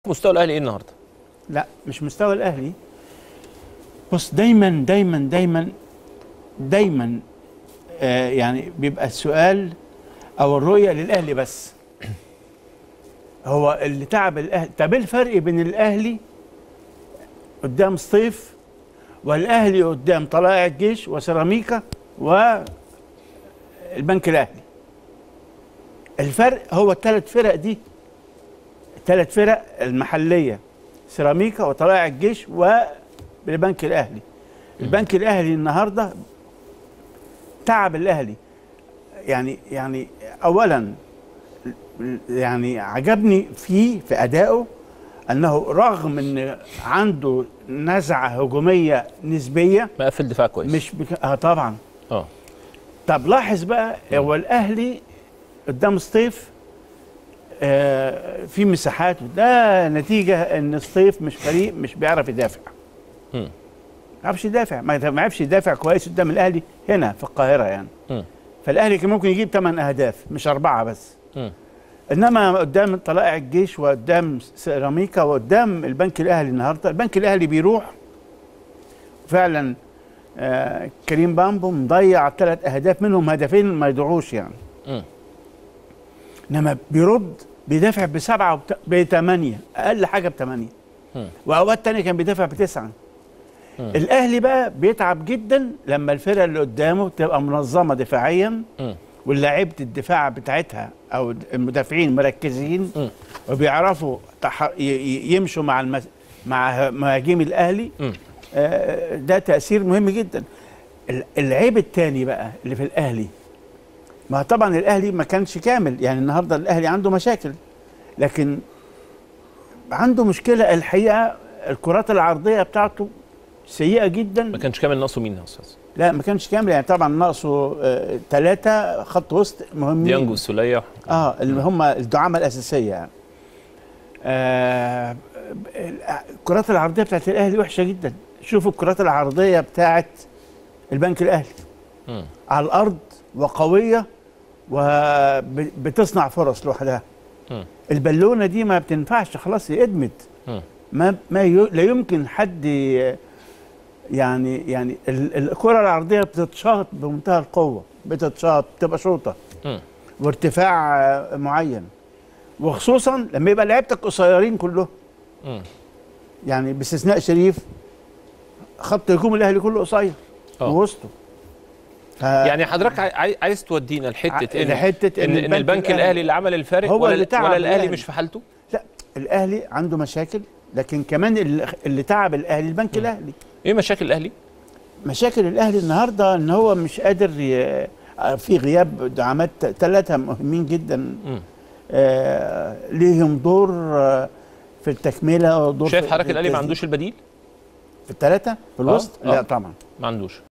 مستوى الاهلي ايه النهارده؟ لا مش مستوى الاهلي بص دايما دايما دايما دايما آه يعني بيبقى السؤال او الرؤيه للاهلي بس هو اللي تعب الاهلي طب ايه الفرق بين الاهلي قدام سطيف والاهلي قدام طلائع الجيش وسيراميكا والبنك الاهلي الفرق هو الثلاث فرق دي الثلاث فرق المحليه سيراميكا وطلائع الجيش والبنك الاهلي البنك الاهلي النهارده تعب الاهلي يعني يعني اولا يعني عجبني فيه في ادائه انه رغم ان عنده نزعه هجوميه نسبيه مقفل دفاع كويس مش بك... اه طبعا اه طب لاحظ بقى هو الاهلي قدام سطيف آه في مساحات ده نتيجه ان سطيف مش فريق مش بيعرف يدافع مم. ما يعرفش يدافع ما ما يعرفش يدافع كويس قدام الاهلي هنا في القاهره يعني مم. فالاهلي كان ممكن يجيب 8 اهداف مش اربعه بس مم. انما قدام طلائع الجيش وقدام سيراميكا وقدام البنك الاهلي النهارده البنك الاهلي بيروح فعلا آه كريم بامبو مضيع ثلاث اهداف منهم هدفين ما يضيعوش يعني مم. انما بيرد بيدافع بسبعه وبت... بثمانيه اقل حاجه بثمانيه مم. واوقات تانية كان بيدافع بتسعه مم. الاهلي بقى بيتعب جدا لما الفرقه اللي قدامه تبقى منظمه دفاعيا مم. ولاعيبه الدفاع بتاعتها او المدافعين مركزين مم. وبيعرفوا تح... ي- ي- يمشوا مع المس... مع مهاجمي الاهلي مم. آه، ده تاثير مهم جدا ال- العيب الثاني بقى اللي في الاهلي ما طبعا الاهلي ما كانش كامل يعني النهارده الاهلي عنده مشاكل لكن عنده مشكله الحقيقه الكرات العرضيه بتاعته سيئه جدا ما كانش كامل ناقصه مين يا استاذ؟ لا ما كانش كامل يعني طبعا ناقصه ثلاثه خط وسط مهمين ديانج والسوليه اه اللي هم الدعامه الاساسيه يعني آه الكرات العرضيه بتاعت الاهلي وحشه جدا شوفوا الكرات العرضيه بتاعت البنك الاهلي مم. على الارض وقويه وبتصنع فرص لوحدها مم. البالونه دي ما بتنفعش خلاص هي ادمت مم. ما ما ي... لا يمكن حد ي- يعني يعني ال- الكره العرضيه بتتشاط بمنتهى القوه بتتشاط بتبقى شوطه مم. وارتفاع آه، معين وخصوصا لما يبقى لعيبتك قصيرين كلهم مم. يعني باستثناء شريف خط هجوم الاهلي كله قصير آه. ووسطه ف- يعني حضرتك عاي- عاي- عايز تودينا لحته ان لحتة ان, إن البنك الاهلي اللي عمل الفارق هو ولا, اللي تعب ولا الاهلي الأهلي. مش في حالته؟ لا الاهلي عنده مشاكل لكن كمان اللي, اللي تعب الاهلي البنك الاهلي ايه مشاكل الاهلي؟ مشاكل الاهلي النهارده ان هو مش قادر ي... في غياب دعامات ثلاثه مهمين جدا مم. آه ليهم دور آه في التكمله ودور شايف في- حضرتك في الاهلي ما التسديد. عندوش البديل؟ في الثلاثه في الوسط آه. لا طبعا ما عندوش